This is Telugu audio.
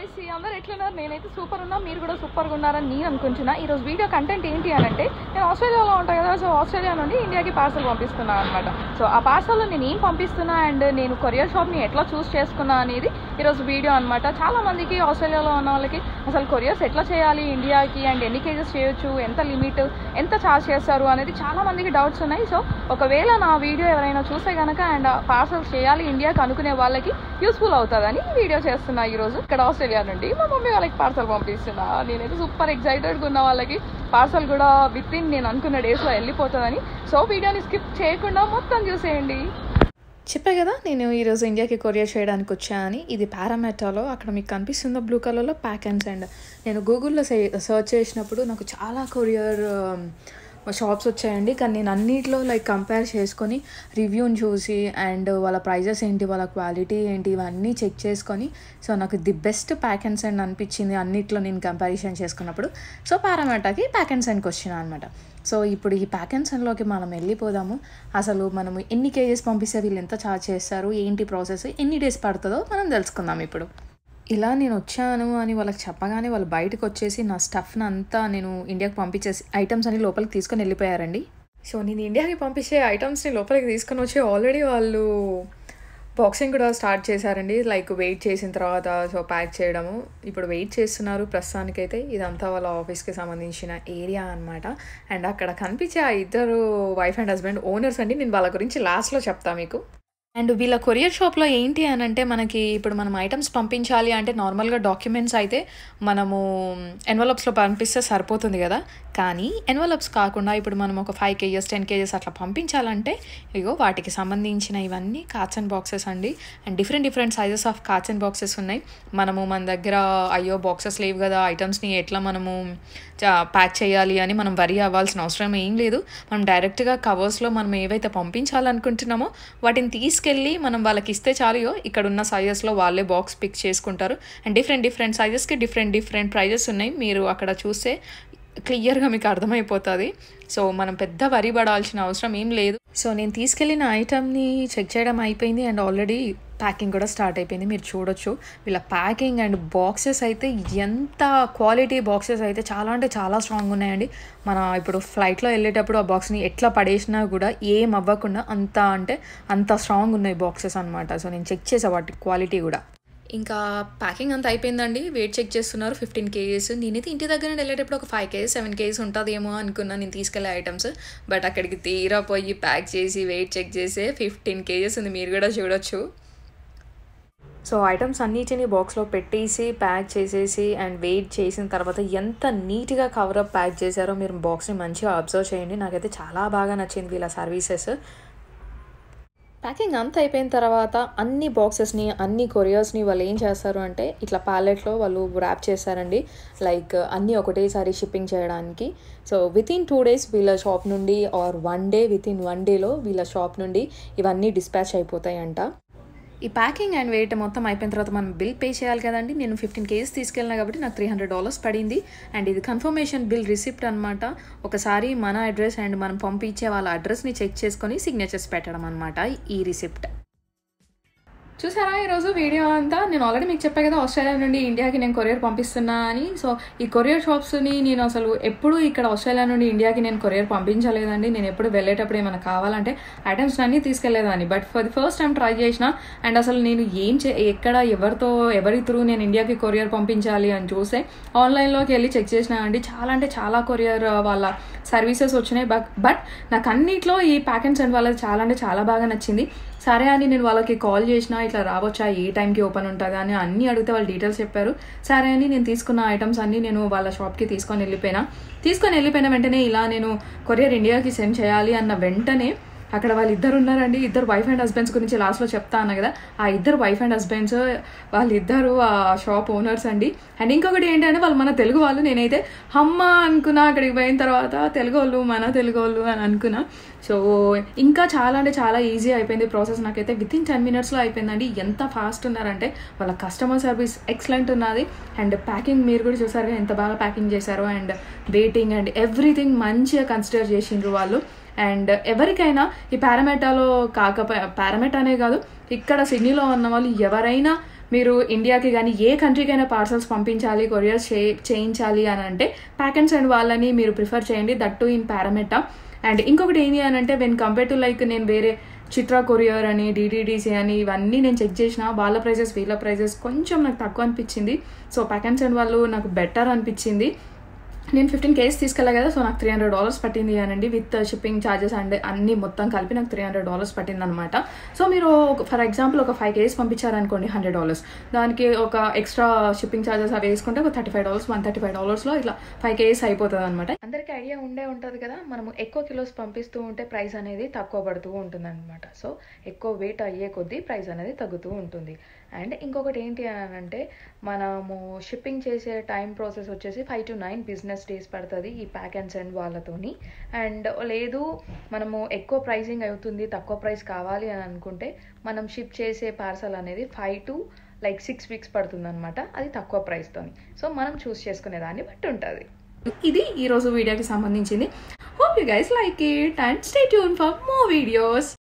గైస్ అందరూ ఎట్లున్నారు నేనైతే సూపర్ ఉన్నా మీరు కూడా సూపర్గా ఉన్నారని నేను అనుకుంటున్నా ఈ రోజు వీడియో కంటెంట్ ఏంటి అని అంటే నేను ఆస్ట్రేలియాలో ఉంటాను కదా సో ఆస్ట్రేలియా నుండి ఇండియాకి పార్సల్ పంపిస్తున్నాను అనమాట సో ఆ పార్సల్లో నేను ఏం పంపిస్తున్నా అండ్ నేను కొరియర్ షాప్ని ఎట్లా చూస్ చేసుకున్నా అనేది ఈరోజు వీడియో అనమాట చాలా మందికి ఆస్ట్రేలియాలో ఉన్న వాళ్ళకి అసలు కొరియర్స్ ఎట్లా చేయాలి ఇండియాకి అండ్ ఎన్ని కేజెస్ చేయొచ్చు ఎంత లిమిట్ ఎంత ఛార్జ్ చేస్తారు అనేది చాలా మందికి డౌట్స్ ఉన్నాయి సో ఒకవేళ నా వీడియో ఎవరైనా చూస్తే కనుక అండ్ పార్సల్ చేయాలి ఇండియాకి అనుకునే వాళ్ళకి యూస్ఫుల్ అవుతుందని ఈ వీడియో చేస్తున్నా ఈరోజు ఇక్కడ ఆస్ట్రేలియా నుండి మా మమ్మీ వాళ్ళకి పార్సల్ పంపిస్తున్నా నేనైతే సూపర్ ఎక్సైటెడ్గా ఉన్న వాళ్ళకి పార్సల్ కూడా విత్ ఇన్ నేను అనుకున్న డేస్లో వెళ్ళిపోతుందని సో వీడియోని స్కిప్ చేయకుండా మొత్తం చూసేయండి చెప్పా కదా నేను ఈరోజు ఇండియాకి కొరియర్ చేయడానికి వచ్చా అని ఇది పారామెటాలో అక్కడ మీకు కనిపిస్తుందో బ్లూ కలర్లో ప్యాక్ అండ్ సెండ్ నేను గూగుల్లో సర్చ్ చేసినప్పుడు నాకు చాలా కొరియర్ షాప్స్ వచ్చాయండి కానీ నేను అన్నిట్లో లైక్ కంపేర్ చేసుకొని రివ్యూని చూసి అండ్ వాళ్ళ ప్రైజెస్ ఏంటి వాళ్ళ క్వాలిటీ ఏంటి ఇవన్నీ చెక్ చేసుకొని సో నాకు the best pack and send అనిపించింది అన్నిట్లో నేను కంపారిజన్ చేసుకున్నప్పుడు సో పారామెటాకి ప్యాక్ అండ్ సెండ్కి వచ్చిన అనమాట సో ఇప్పుడు ఈ ప్యాక్ అండ్ సెండ్లోకి మనం వెళ్ళిపోదాము అసలు మనము ఎన్ని కేజెస్ పంపిస్తే వీళ్ళు ఎంత ఛార్జ్ చేస్తారు ఏంటి ప్రాసెస్ ఎన్ని డేస్ పడుతుందో మనం తెలుసుకుందాం ఇప్పుడు ఇలా నేను వచ్చాను అని వాళ్ళకి చెప్పగానే వాళ్ళు బయటకు వచ్చేసి నా స్టఫ్ని అంతా నేను ఇండియాకి పంపించేసి ఐటమ్స్ అని లోపలికి తీసుకొని వెళ్ళిపోయారండి సో నేను ఇండియాకి పంపించే ఐటమ్స్ని లోపలికి తీసుకొని వచ్చి ఆల్రెడీ వాళ్ళు బాక్సింగ్ కూడా స్టార్ట్ చేశారండి లైక్ వెయిట్ చేసిన తర్వాత సో ప్యాక్ చేయడము ఇప్పుడు వెయిట్ చేస్తున్నారు ప్రస్తుతానికైతే ఇదంతా వాళ్ళ ఆఫీస్కి సంబంధించిన ఏరియా అనమాట అండ్ అక్కడ కనిపించే ఆ ఇద్దరు వైఫ్ అండ్ హస్బెండ్ ఓనర్స్ అండి నేను వాళ్ళ గురించి లాస్ట్లో చెప్తా మీకు అండ్ వీళ్ళ కొరియర్ షాప్లో ఏంటి అని అంటే మనకి ఇప్పుడు మనం ఐటమ్స్ పంపించాలి అంటే నార్మల్గా డాక్యుమెంట్స్ అయితే మనము ఎన్వలప్స్లో పంపిస్తే సరిపోతుంది కదా కానీ ఎన్వలప్స్ కాకుండా ఇప్పుడు మనం ఒక ఫైవ్ కేజెస్ టెన్ కేజెస్ అట్లా పంపించాలంటే ఇగో వాటికి సంబంధించిన ఇవన్నీ కార్ట్స్ అండ్ బాక్సెస్ అండి and different different sizes of carts and boxes ఉన్నాయి మనము మన దగ్గర అయ్యో బాక్సెస్ లేవు కదా ఐటమ్స్ని ఎట్లా మనము ప్యాక్ చేయాలి అని మనం వరి అవ్వాల్సిన అవసరం ఏం లేదు మనం డైరెక్ట్గా కవర్స్లో మనం ఏవైతే పంపించాలనుకుంటున్నామో వాటిని తీసుకెళ్ళి మనం వాళ్ళకి ఇస్తే చాలు ఇక్కడ ఉన్న సైజెస్లో వాళ్ళే బాక్స్ పిక్ చేసుకుంటారు అండ్ డిఫరెంట్ డిఫరెంట్ సైజెస్కి డిఫరెంట్ డిఫరెంట్ ప్రైజెస్ ఉన్నాయి మీరు అక్కడ చూస్తే క్లియర్గా మీకు అర్థమైపోతుంది సో మనం పెద్ద వరి పడాల్సిన అవసరం ఏం లేదు సో నేను తీసుకెళ్ళిన ఐటమ్ని చెక్ చేయడం అయిపోయింది అండ్ ఆల్రెడీ ప్యాకింగ్ కూడా స్టార్ట్ అయిపోయింది మీరు చూడొచ్చు వీళ్ళ ప్యాకింగ్ అండ్ బాక్సెస్ అయితే ఎంత క్వాలిటీ బాక్సెస్ అయితే చాలా అంటే చాలా స్ట్రాంగ్ ఉన్నాయండి మన ఇప్పుడు ఫ్లైట్లో వెళ్ళేటప్పుడు ఆ బాక్స్ని ఎట్లా పడేసినా కూడా ఏం అవ్వకుండా అంత అంటే అంత స్ట్రాంగ్ ఉన్నాయి బాక్సెస్ అనమాట సో నేను చెక్ చేసా వాటి క్వాలిటీ కూడా ఇంకా ప్యాకింగ్ అంతా అయిపోయిందండి వెయిట్ చెక్ చేస్తున్నారు ఫిఫ్టీన్ కేజీస్ నేనైతే ఇంటి దగ్గర నుండి వెళ్ళేటప్పుడు ఒక ఫైవ్ కేజీస్ సెవెన్ కేజీస్ ఉంటుందేమో అనుకున్నాను నేను తీసుకెళ్ళే ఐటమ్స్ బట్ అక్కడికి తీరా పోయి ప్యాక్ చేసి వెయిట్ చెక్ చేసే ఫిఫ్టీన్ కేజీస్ ఉంది మీరు కూడా చూడొచ్చు సో ఐటమ్స్ అన్నిటిని బాక్స్లో పెట్టేసి ప్యాక్ చేసేసి అండ్ వెయిట్ చేసిన తర్వాత ఎంత నీట్గా కవరప్ ప్యాక్ చేశారో మీరు బాక్స్ని మంచిగా అబ్జర్వ్ చేయండి నాకైతే చాలా బాగా నచ్చింది వీళ్ళ సర్వీసెస్ ప్యాకింగ్ అంతా అయిపోయిన తర్వాత అన్ని బాక్సెస్ని అన్ని కొరియర్స్ని వాళ్ళు ఏం చేస్తారు అంటే ఇట్లా ప్యాలెట్లో వాళ్ళు ర్యాప్ చేస్తారండి లైక్ అన్నీ ఒకటేసారి షిప్పింగ్ చేయడానికి so within two days వీళ్ళ షాప్ నుండి or one day within one డేలో వీళ్ళ షాప్ నుండి ఇవన్నీ డిస్పాచ్ అయిపోతాయంట ఈ ప్యాకింగ్ అండ్ వెయిట్ మొత్తం అయిపోయిన తర్వాత మనం బిల్ పే చేయాలి కదండి నేను ఫిఫ్టీన్ కేజీస్ తీసుకెళ్ళినా కాబట్టి నాకు త్రీ హండ్రెడ్ డాలర్స్ పడింది అండ్ ఇది కన్ఫర్మేషన్ బిల్ రిసిప్ట్ అనమాట ఒకసారి మన అడ్రస్ అండ్ మనం పంపించే వాళ్ళ అడ్రస్ని చెక్ చేసుకొని సిగ్నేచర్స్ పెట్టడం అనమాట ఈ రిసిప్ట్ చూసారా ఈరోజు వీడియో అంతా నేను ఆల్రెడీ మీకు చెప్పా కదా ఆస్ట్రేలియా నుండి ఇండియాకి నేను కొరియర్ పంపిస్తున్నా అని సో ఈ కొరియర్ షాప్స్ని నేను అసలు ఎప్పుడు ఇక్కడ ఆస్ట్రేలియా నుండి ఇండియాకి నేను కొరియర్ పంపించలేదండి నేను ఎప్పుడు వెళ్ళేటప్పుడు ఏమైనా కావాలంటే ఐటమ్స్ అన్నీ తీసుకెళ్లేదాన్ని but for the first time try చేసిన అండ్ అసలు నేను ఏం చే ఎక్కడ ఎవరితో ఎవరి త్రూ నేను ఇండియాకి కొరియర్ పంపించాలి అని చూస్తే ఆన్లైన్లోకి వెళ్ళి చెక్ చేసినా అండి చాలా అంటే చాలా కొరియర్ వాళ్ళ సర్వీసెస్ వచ్చినాయి బట్ బట్ నాకు అన్నిట్లో ఈ ప్యాక్ అండ్ సెండ్ వాళ్ళది చాలా అంటే చాలా బాగా నచ్చింది సరే అని నేను వాళ్ళకి కాల్ చేసిన ఇట్లా రావచ్చా ఏ టైంకి ఓపెన్ ఉంటుందా అని అన్ని అడిగితే వాళ్ళు డీటెయిల్స్ చెప్పారు సరే అని నేను తీసుకున్న ఐటమ్స్ అన్ని నేను వాళ్ళ షాప్కి తీసుకొని వెళ్ళిపోయినా తీసుకొని వెళ్ళిపోయిన వెంటనే ఇలా నేను కొరియర్ ఇండియాకి సెండ్ చేయాలి అన్న వెంటనే అక్కడ వాళ్ళు ఇద్దరు ఉన్నారండి ఇద్దరు వైఫ్ అండ్ హస్బెండ్స్ గురించి లాస్ట్లో చెప్తా అన్న కదా ఆ ఇద్దరు వైఫ్ అండ్ హస్బెండ్స్ వాళ్ళిద్దరు ఆ షాప్ ఓనర్స్ అండి అండ్ ఇంకొకటి ఏంటంటే వాళ్ళు మన తెలుగు వాళ్ళు నేనైతే అమ్మ అనుకున్నా అక్కడికి పోయిన తర్వాత తెలుగు వాళ్ళు మన తెలుగు వాళ్ళు అని అనుకున్నా సో ఇంకా చాలా అంటే చాలా ఈజీ అయిపోయింది ప్రాసెస్ నాకైతే విత్ ఇన్ టెన్ మినిట్స్లో అయిపోయిందండి ఎంత ఫాస్ట్ ఉన్నారంటే వాళ్ళ కస్టమర్ సర్వీస్ ఎక్సలెంట్ ఉన్నది అండ్ ప్యాకింగ్ మీరు కూడా చూసారు ఎంత బాగా ప్యాకింగ్ చేశారు అండ్ వెయిటింగ్ అండ్ ఎవ్రీథింగ్ మంచిగా కన్సిడర్ చేసిండ్రు వాళ్ళు అండ్ ఎవరికైనా ఈ పారామెటాలో కాకపోయా పారామెట్ అనే కాదు ఇక్కడ సిడ్నీలో ఉన్న వాళ్ళు ఎవరైనా మీరు ఇండియాకి కానీ ఏ కంట్రీకైనా పార్సల్స్ పంపించాలి కొరియర్ చే చేయించాలి అని అంటే ప్యాక్ అండ్ సెండ్ వాళ్ళని మీరు ప్రిఫర్ చేయండి దట్ టు ఇన్ పారామెటా అండ్ ఇంకొకటి ఏంటి అని అంటే వెన్ కంపేర్ టు లైక్ నేను వేరే చిత్ర కొరియర్ అని డిటీడీసీ అని ఇవన్నీ నేను చెక్ చేసిన వాళ్ళ ప్రైజెస్ వీళ్ళ ప్రైజెస్ కొంచెం నాకు తక్కువ అనిపించింది సో ప్యాక్ అండ్ సెండ్ వాళ్ళు నాకు బెటర్ అనిపించింది నేను ఫిఫ్టీన్ కేస్ తీసుకెళ్ళా కదా సో నాకు త్రీ హండ్రెడ్ డాలర్స్ పట్టింది అనండి విత్ షిప్పింగ్ ఛార్జెస్ అండ్ అన్ని మొత్తం కలిపి నాకు త్రీ హండ్రెడ్ డాలర్స్ పట్టింది అనమాట సో మీరు ఫర్ ఎగ్జాంపుల్ ఒక ఫైవ్ కేస్ పంపించారనుకోండి హండ్రెడ్ డాలర్స్ దానికి ఒక ఎక్స్ట్రా షిప్పింగ్ ఛార్జెస్ అవి వేసుకుంటే ఒక thirty five dollars one thirty five డాలర్స్లో ఇట్లా ఫైవ్ కేస్ అయిపోతుంది అనమాట అందరికీ ఐడియా ఉండే ఉంటుంది కదా మనము ఎక్కువ కిలోస్ పంపిస్తూ ఉంటే ప్రైస్ అనేది తక్కువ పడుతూ ఉంటుంది అనమాట సో ఎక్కువ వెయిట్ అయ్యే కొద్దీ ప్రైస్ అనేది తగ్గుతూ ఉంటుంది అండ్ ఇంకొకటి ఏంటి అని అంటే మనము షిప్పింగ్ చేసే టైం ప్రాసెస్ వచ్చేసి five to nine business days పడుతుంది ఈ ప్యాక్ అండ్ సెండ్ వాళ్ళతోని అండ్ లేదు మనము ఎక్కువ ప్రైసింగ్ అవుతుంది తక్కువ ప్రైస్ కావాలి అని అనుకుంటే మనం షిప్ చేసే పార్సల్ అనేది five to like six weeks పడుతుంది అనమాట అది తక్కువ ప్రైస్తోని సో మనం చూస్ చేసుకునే దాన్ని బట్టి ఉంటుంది ఇది ఈరోజు వీడియోకి సంబంధించింది hope you guys like it and stay tuned for more videos